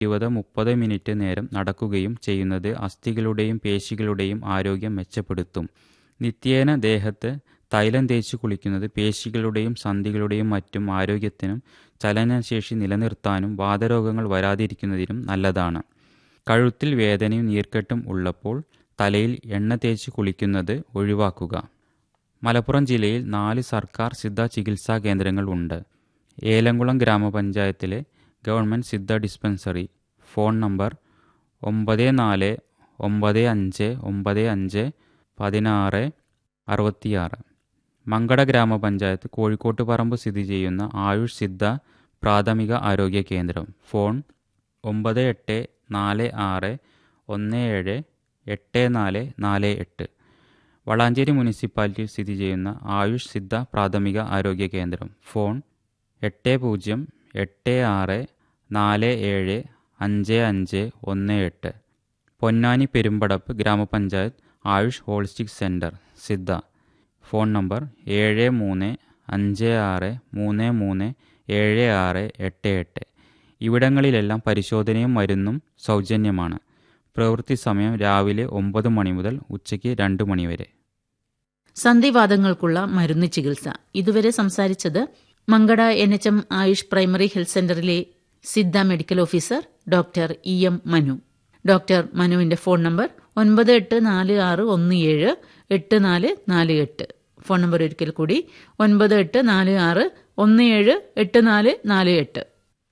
ഇരുപത് മുപ്പത് മിനിറ്റ് നേരം നടക്കുകയും ചെയ്യുന്നത് അസ്ഥികളുടെയും പേശികളുടെയും ആരോഗ്യം മെച്ചപ്പെടുത്തും നിത്യേന ദേഹത്ത് തൈലം തേച്ച് കുളിക്കുന്നത് പേശികളുടെയും സന്ധികളുടെയും മറ്റും ആരോഗ്യത്തിനും ചലനശേഷി നിലനിർത്താനും വാതരോഗങ്ങൾ വരാതിരിക്കുന്നതിനും നല്ലതാണ് കഴുത്തിൽ വേദനയും നീർക്കെട്ടും ഉള്ളപ്പോൾ തലയിൽ എണ്ണ തേച്ച് കുളിക്കുന്നത് ഒഴിവാക്കുക മലപ്പുറം ജില്ലയിൽ നാല് സർക്കാർ സിദ്ധ ചികിത്സാ കേന്ദ്രങ്ങൾ ഉണ്ട് ഏലംകുളം ഗ്രാമപഞ്ചായത്തിലെ government Siddha dispensary phone number ഒമ്പത് നാല് ഒമ്പത് അഞ്ച് ഒമ്പത് അഞ്ച് പതിനാറ് അറുപത്തിയാറ് മങ്കട ഗ്രാമപഞ്ചായത്ത് കോഴിക്കോട്ട് പറമ്പ് സ്ഥിതി ചെയ്യുന്ന ആയുഷ് സിദ്ധ പ്രാഥമിക ആരോഗ്യ കേന്ദ്രം ഫോൺ ഒമ്പത് എട്ട് നാല് ആറ് ഒന്ന് ഏഴ് എട്ട് നാല് നാല് എട്ട് വളാഞ്ചേരി മുനിസിപ്പാലിറ്റിയിൽ സ്ഥിതി ചെയ്യുന്ന ആയുഷ് സിദ്ധ പ്രാഥമിക ആരോഗ്യ കേന്ദ്രം ഫോൺ എട്ട് പൂജ്യം എട്ട് ആറ് നാല് ഏഴ് അഞ്ച് അഞ്ച് ഒന്ന് എട്ട് പൊന്നാനി പെരുമ്പടപ്പ് ഗ്രാമപഞ്ചായത്ത് AYUSH holistic centre Siddha phone number ഏഴ് മൂന്ന് അഞ്ച് ആറ് മൂന്ന് മൂന്ന് ഏഴ് ആറ് എട്ട് എട്ട് ഇവിടങ്ങളിലെല്ലാം പരിശോധനയും മരുന്നും സൗജന്യമാണ് പ്രവൃത്തി സമയം രാവിലെ ഒമ്പത് മണി മുതൽ ഉച്ചയ്ക്ക് രണ്ട് മണി വരെ സന്ധിവാദങ്ങൾക്കുള്ള മരുന്ന് ചികിത്സ ഇതുവരെ സംസാരിച്ചത് Mankada N H M AYUSH primary health സെന്ററിലെ Siddha medical officer doctor E M Manu doctor മനുവിന്റെ ഫോൺ നമ്പർ ഒൻപത് എട്ട് നാല് ആറ് ഒന്ന് ഏഴ് എട്ട് നാല് നാല് എട്ട് ഫോൺ നമ്പർ ഒരിക്കൽ കൂടി ഒൻപത് എട്ട് നാല് ആറ് ഒന്ന് ഏഴ് എട്ട് നാല് നാല് എട്ട്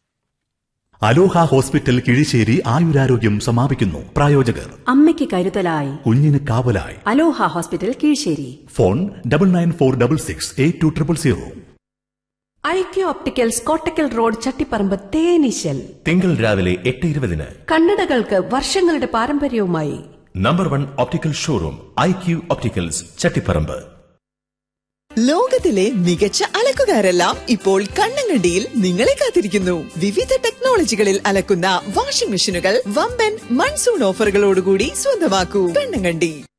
അലോഹ ഹോസ്പിറ്റൽ കിഴിശ്ശേരി ആയുരാരോഗ്യം സമാപിക്കുന്നു പ്രായോജകർ അമ്മയ്ക്ക് കരുതലായി കുഞ്ഞിന് കാവലായി Aloha hospital Keezhissery phone double nine four double six eight two triple zero I Q opticals Kottakkal road Chattiparamba തേനീശൽ തിങ്കൾ രാവിലെ എട്ട് ഇരുപതിന് കണ്ണടകൾക്ക് വർഷങ്ങളുടെ പാരമ്പര്യവുമായി number one optical showroom I Q opticals Chattiparamba ലോകത്തിലെ മികച്ച അലക്കുകാരെല്ലാം ഇപ്പോൾ കണ്ണങ്കണ്ടിയിൽ നിങ്ങളെ കാത്തിരിക്കുന്നു വിവിധ ടെക്നോളജികളിൽ അലക്കുന്ന വാഷിംഗ് മെഷീനുകൾ വമ്പൻ മൺസൂൺ ഓഫറുകളോടുകൂടി സ്വന്തമാക്കൂ കണ്ണങ്കണ്ടി